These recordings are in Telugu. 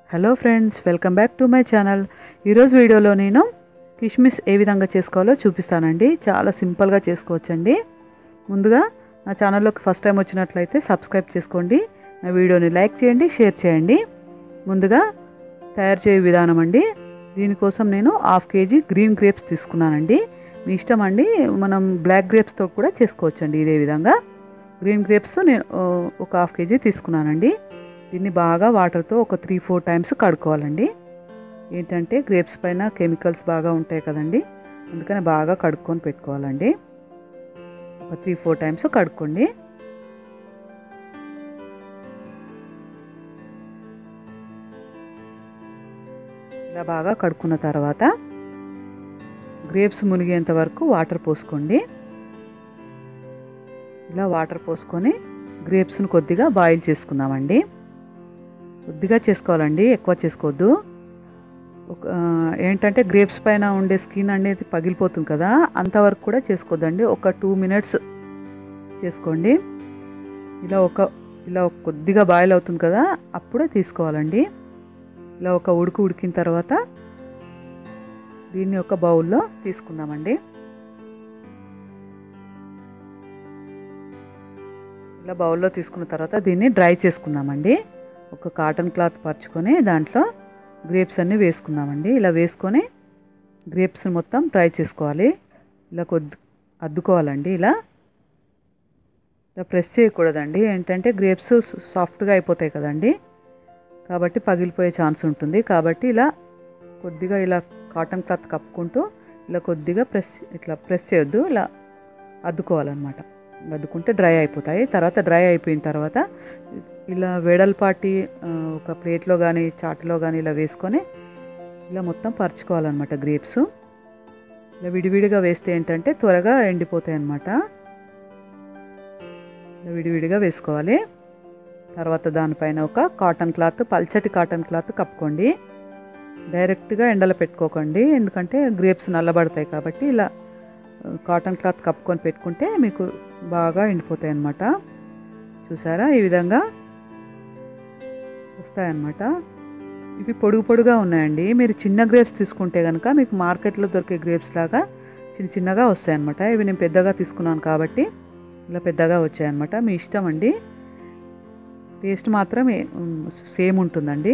hello friends welcome back to my channel ఈరోజు వీడియోలో నేను కిష్మిస్ ఏ విధంగా చేసుకోవాలో చూపిస్తానండి చాలా సింపుల్గా చేసుకోవచ్చండి ముందుగా నా ఛానల్లోకి ఫస్ట్ టైం వచ్చినట్లయితే సబ్స్క్రైబ్ చేసుకోండి నా వీడియోని లైక్ చేయండి షేర్ చేయండి ముందుగా తయారు చేయ విధానం అండి దీనికోసం నేను హాఫ్ కేజీ గ్రీన్ గ్రేప్స్ తీసుకున్నానండి మీ ఇష్టం అండి మనం బ్లాక్ గ్రేప్స్తో కూడా చేసుకోవచ్చండి ఇదే విధంగా గ్రీన్ గ్రేప్స్ నేను ఆ, ఒక హాఫ్ కేజీ తీసుకున్నానండి దీన్ని బాగా వాటర్తో ఒక త్రీ ఫోర్ టైమ్స్ కడుక్కోవాలండి ఏంటంటే గ్రేప్స్ పైన కెమికల్స్ బాగా ఉంటాయి కదండి అందుకని బాగా కడుక్కొని పెట్టుకోవాలండి ఒక త్రీ ఫోర్ టైమ్స్ కడుక్కోండి ఇలా బాగా కడుక్కున్న తర్వాత గ్రేప్స్ మునిగేంత వరకు వాటర్ పోసుకోండి ఇలా వాటర్ పోసుకొని గ్రేప్స్ని కొద్దిగా బాయిల్ చేసుకుందామండి కొద్దిగా చేసుకోవాలండి ఎక్కువ చేసుకోవద్దు ఒక ఆ, ఏంటంటే గ్రేప్స్ పైన ఉండే స్కిన్ అనేది పగిలిపోతుంది కదా అంతవరకు కూడా చేసుకోవద్దండి ఒక టూ మినిట్స్ చేసుకోండి ఇలా ఒక ఇలా ఒక కొద్దిగా బాయిల్ అవుతుంది కదా అప్పుడే తీసుకోవాలండి ఇలా ఒక ఉడుకు ఉడికిన తర్వాత దీన్ని ఒక బౌల్లో తీసుకుందామండి ఇలా బౌల్లో తీసుకున్న తర్వాత దీన్ని డ్రై చేసుకుందామండి ఒక కాటన్ క్లాత్ పరుచుకొని దాంట్లో గ్రేప్స్ అన్నీ వేసుకుందామండి ఇలా వేసుకొని గ్రేప్స్ మొత్తం డ్రై చేసుకోవాలి ఇలా కొద్ది అద్దుకోవాలండి ఇలా ఇలా ప్రెస్ చేయకూడదండి ఏంటంటే గ్రేప్స్ సాఫ్ట్గా అయిపోతాయి కదండి కాబట్టి పగిలిపోయే ఛాన్స్ ఉంటుంది కాబట్టి ఇలా కొద్దిగా ఇలా కాటన్ క్లాత్ కప్పుకుంటూ ఇలా కొద్దిగా ప్రెస్ ఇట్లా ప్రెస్ చేయొద్దు ఇలా అద్దుకోవాలన్నమాట అద్దుకుంటే డ్రై అయిపోతాయి తర్వాత డ్రై అయిపోయిన తర్వాత ఇలా వెడల్పాటి ఆ, ఒక ప్లేట్లో కానీ చాటులో కానీ ఇలా వేసుకొని ఇలా మొత్తం పరుచుకోవాలన్నమాట గ్రేప్స్ ఇలా విడివిడిగా వేస్తే ఏంటంటే త్వరగా ఎండిపోతాయి అన్నమాట ఇలా విడివిడిగా వేసుకోవాలి తర్వాత దానిపైన ఒక కాటన్ క్లాత్ పల్చటి కాటన్ క్లాత్ కప్పుకోండి డైరెక్ట్గా ఎండలో పెట్టుకోకండి ఎందుకంటే గ్రేప్స్ నల్లబడతాయి కాబట్టి ఇలా ఆ, కాటన్ క్లాత్ కప్పుకొని పెట్టుకుంటే మీకు బాగా ఎండిపోతాయి అన్నమాట చూసారా ఈ విధంగా వస్తాయన్నమాట ఇవి పొడుగు పొడుగా ఉన్నాయండి మీరు చిన్న గ్రేప్స్ తీసుకుంటే కనుక మీకు మార్కెట్లో దొరికే గ్రేప్స్ లాగా చిన్న చిన్నగా వస్తాయన్నమాట ఇవి నేను పెద్దగా తీసుకున్నాను కాబట్టి ఇలా పెద్దగా వచ్చాయన్నమాట మీ ఇష్టం అండి టేస్ట్ మాత్రం ఏ- ఉమ్, సేమ్ ఉంటుందండి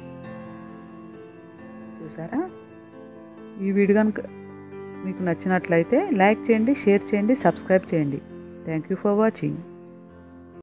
చూసారా ఈ వీడియో కనుక మీకు నచ్చినట్లయితే లైక్ చేయండి షేర్ చేయండి సబ్స్క్రైబ్ చేయండి థ్యాంక్ యూ ఫర్ వాచింగ్